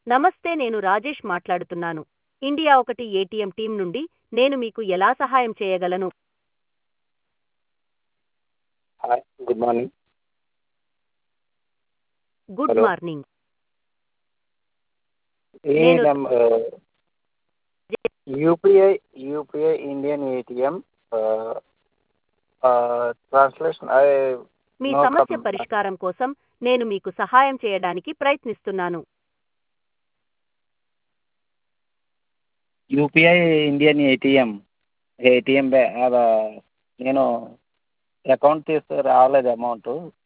నమస్తే నేను రాజేష్ మాట్లాడుతున్నాను ఇండియా ఒకటి ఏటీఎం టీం నుండి నేను మీకు ఎలా సహాయం చేయగలను hi good morning good Hello. Morning ఈ నేను- number UPI UPI Indian ATM translation మీ No సమస్య problem. పరిష్కారం కోసం నేను మీకు సహాయం చేయడానికి ప్రయత్నిస్తున్నాను యూపీఐ ఇండియన్ ఏటీఎం ఏటీఎం నేను అకౌంట్ తీస్తే రాలేదు అమౌంట్